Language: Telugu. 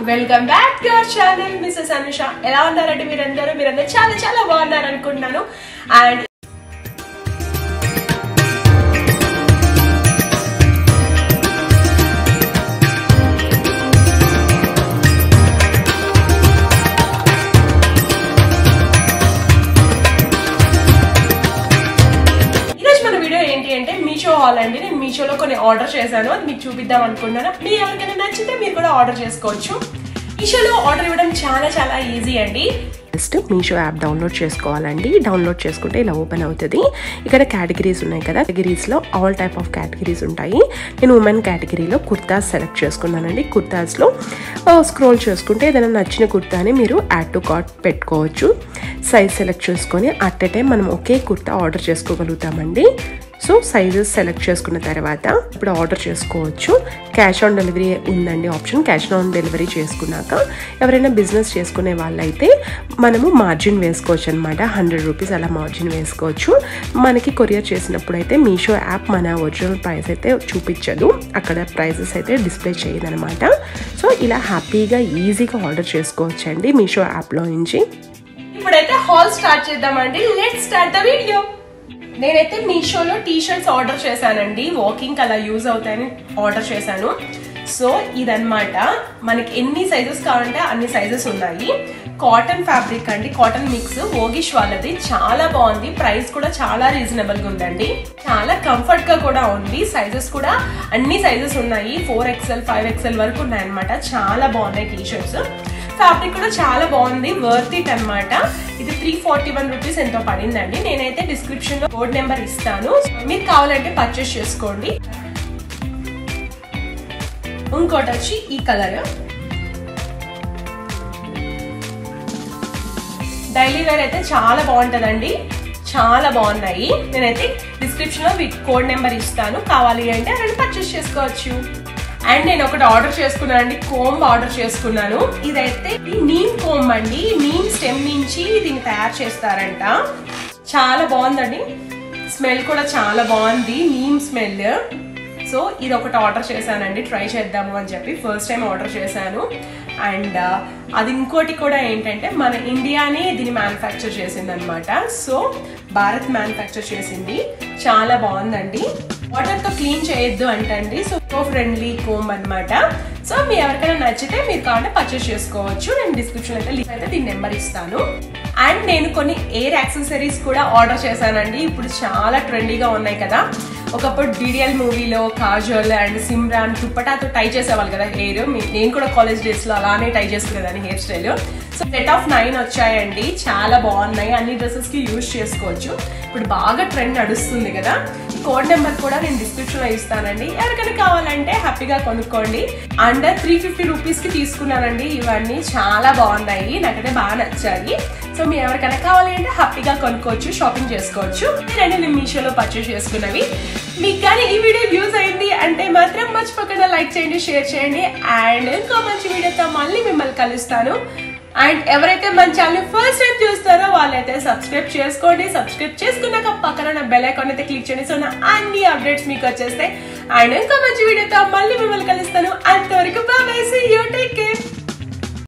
welcome back to our channel Mrs Anusha ఎలా ఉన్నారండి మీరందరూ మీరందరూ చాలా చాలా బాగున్నారు అనుకుంటున్నాను అండ్ ఈరోజు మన వీడియో ఏంటి అంటే మీషో హాల్ అండి నేను మీషోలో కొన్ని ఆర్డర్ చేశాను అది మీకు చూపిద్దాం అనుకున్నాను మీరు ఎవరికైనా నచ్చితే మీరు కూడా ఆర్డర్ చేసుకోవచ్చు మీషోలో ఆర్డర్ ఇవ్వడం చాలా చాలా ఈజీ అండి ఫస్ట్ మీషో యాప్ డౌన్లోడ్ చేసుకోవాలండి డౌన్లోడ్ చేసుకుంటే ఇలా ఓపెన్ అవుతుంది ఇక్కడ కేటగిరీస్ ఉన్నాయి కదా కేటగిరీస్లో ఆల్ టైప్ ఆఫ్ కేటగిరీస్ ఉంటాయి నేను ఉమెన్ కేటగిరీలో కుర్తాస్ సెలెక్ట్ చేసుకున్నానండి కుర్తాస్లో స్క్రోల్ చేసుకుంటే ఏదైనా నచ్చిన కుర్తాని మీరు యాడ్ టు కార్ట్ పెట్టుకోవచ్చు సైజ్ సెలెక్ట్ చేసుకొని అట్ ఎ టైం మనం ఒకే కుర్తా ఆర్డర్ చేసుకోగలుగుతామండి సో సైజెస్ సెలెక్ట్ చేసుకున్న తర్వాత ఇప్పుడు ఆర్డర్ చేసుకోవచ్చు క్యాష్ ఆన్ డెలివరీ ఉందండి ఆప్షన్ క్యాష్ ఆన్ డెలివరీ చేసుకున్నాక ఎవరైనా బిజినెస్ చేసుకునే వాళ్ళైతే మనము మార్జిన్ వేసుకోవచ్చు అనమాట హండ్రెడ్ రూపీస్ అలా మార్జిన్ వేసుకోవచ్చు మనకి కొరియర్ చేసినప్పుడు అయితే మీషో యాప్ మన ఒరిజినల్ ప్రైస్ అయితే చూపించదు అక్కడ ప్రైజెస్ అయితే డిస్ప్లే చేయదనమాట సో ఇలా హ్యాపీగా ఈజీగా ఆర్డర్ చేసుకోవచ్చు అండి మీషో యాప్లో నుంచి ఇప్పుడైతే హాల్ స్టార్ట్ చేద్దామండి లెట్ స్టార్ట్ ద వీడియో నేనైతే మీషోలో టీ షర్ట్స్ ఆర్డర్ చేశానండి వాకింగ్ అలా యూజ్ అవుతాయని ఆర్డర్ చేశాను సో ఇదన్నమాట మనకి ఎన్ని సైజెస్ కావాలంటే అన్ని సైజెస్ ఉన్నాయి కాటన్ ఫ్యాబ్రిక్ అండి కాటన్ మిక్స్ ఓగిష్ వాళ్ళది చాలా బాగుంది ప్రైస్ కూడా చాలా రీజనబుల్ గా ఉందండి చాలా కంఫర్ట్ గా కూడా ఉంది సైజెస్ కూడా అన్ని సైజెస్ ఉన్నాయి ఫోర్ ఎక్స్ఎల్ ఫైవ్ ఎక్స్ఎల్ వరకు ఉన్నాయి అనమాట చాలా బాగున్నాయి టీ షర్ట్స్ ఫ్యాబ్రిక్ కూడా చాలా బాగుంది వర్త్ ఇట్ అనమాట ఇది త్రీ ఫార్టీ వన్ రూపీస్ ఎంతో పడిందండి నేనైతే డిస్క్రిప్షన్ లో కోడ్ నెంబర్ ఇస్తాను మీకు కావాలంటే పర్చేస్ చేసుకోండి ఇంకోటి వచ్చి ఈ కలర్ డైలీ వేర్ అయితే చాలా బాగుంటుందండి చాలా బాగున్నాయి నేనైతే డిస్క్రిప్షన్ లో వీటి కోడ్ నెంబర్ ఇస్తాను కావాలి అంటే రెండు పర్చేస్ చేసుకోవచ్చు అండ్ నేను ఒకటి ఆర్డర్ చేసుకున్నాను అండి కోంబ్ ఆర్డర్ చేసుకున్నాను ఇదైతే నీమ్ కోంబ్ అండి నీమ్ స్టెమ్ నుంచి దీన్ని తయారు చేస్తారంట చాలా బాగుందండి స్మెల్ కూడా చాలా బాగుంది నీమ్ స్మెల్ సో ఇది ఒకటి ఆర్డర్ చేశానండి ట్రై చేద్దాము అని చెప్పి ఫస్ట్ టైం ఆర్డర్ చేశాను అండ్ అది ఇంకోటి కూడా ఏంటంటే మన ఇండియానే దీన్ని మ్యానుఫ్యాక్చర్ చేసింది అనమాట సో భారత్ మ్యానుఫ్యాక్చర్ చేసింది చాలా బాగుందండి వాటర్ తో క్లీన్ చేయొద్దు అంటండి సో సో ఫ్రెండ్లీ కోమ్ అనమాట సో మీ ఎవరికైనా నచ్చితే మీరు కావాలంటే పర్చేస్ చేసుకోవచ్చు నేను డిస్క్రిప్షన్ అయితే లింక్ అయితే దీని నెంబర్ ఇస్తాను అండ్ నేను కొన్ని ఎయిర్ యాక్సెసరీస్ కూడా ఆర్డర్ చేశానండి ఇప్పుడు చాలా ట్రెండీగా ఉన్నాయి కదా ఒకప్పుడు డిడిఎల్ మూవీలో కాజోల్ అండ్ సిమ్రాన్ దుప్పటాతో టై చేసేవాళ్ళు కదా హెయిర్ నేను కూడా కాలేజ్ డేస్ లో అలానే టై చేసుకునేదాన్ని hairstyle so set of nine వచ్చాయండి చాలా బాగున్నాయి అన్ని డ్రెస్సెస్ కి యూజ్ చేసుకోవచ్చు ఇప్పుడు బాగా ట్రెండ్ నడుస్తుంది కదా ఈ కోడ్ నెంబర్ కూడా నేను డిస్క్రిప్షన్ లో ఇస్తానండి ఎవరికైనా కావాలంటే హ్యాపీగా కొనుక్కోండి అండర్ త్రీ ఫిఫ్టీ రూపీస్ కి తీసుకున్నానండి ఇవన్నీ చాలా బాగున్నాయి నాకైతే బాగా నచ్చాయి సో మీరు ఎవరికైనా కావాలి అంటే హ్యాపీగా కొనుక్కోవచ్చు షాపింగ్ చేసుకోవచ్చు రెండు నేను మీషోలో పర్చేస్ చేసుకున్నవి మీకు కానీ ఈ వీడియో యూజ్ అయింది అంటే మాత్రం మర్చిపోకుండా లైక్ చేయండి షేర్ చేయండి అండ్ ఇంకో మంచి వీడియోతో మళ్ళీ మిమ్మల్ని కలుస్తాను అండ్ ఎవరైతే మన ఛానల్ ఫస్ట్ టైం చూస్తారో వాళ్ళైతే సబ్స్క్రైబ్ చేసుకోండి సబ్స్క్రైబ్ చేసుకున్నాక పక్కన ఉన్న బెల్ ఐకాన్ అయితే క్లిక్ చేయండి సో నా అన్ని అప్డేట్స్ మీకు వచ్చేస్తాయి అండ్ ఇంకో మంచి వీడియోతో మళ్ళీ మిమ్మల్ని కలుస్తాను అంతవరకు bye see you take care